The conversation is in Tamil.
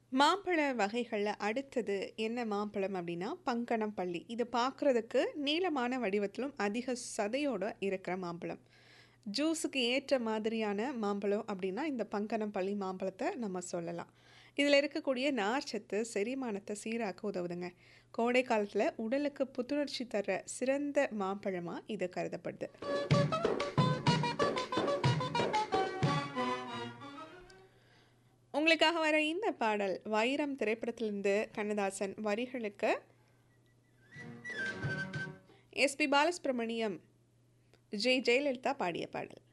மாம்பழ வகைகள்ல அடுத்தது என்ன மாம்பழம் அப்படின்னா, பங்கனப்பள்ளி. இது பார்க்குறதுக்கு நீளமான வடிவத்திலும், அதிக சதையோட இருக்கிற மாம்பழம். ஜூஸுக்கு ஏற்ற மாதிரியான மாம்பழம் அப்படின்னா, இந்த பங்கனப்பள்ளி மாம்பழத்த நம்ம சொல்லலாம். இதில இருக்கக்கூடிய நார்ச்சத்து செரிமானத்த சீராக்க உதவுதுங்க. கோடை காலத்தில உடலுக்கு புத்துணர்ச்சி தர்ற சிறந்த மாம்பழமா இது கருதப்படுது. உங்களுக்காக வர இந்த பாடல் வைரம் திரைப்படத்திலிருந்து கண்ணதாசன் வரிகளுக்கு எஸ்பி பாலசுப்ரமணியம், ஜெ. ஜெயலலிதா பாடிய பாடல்.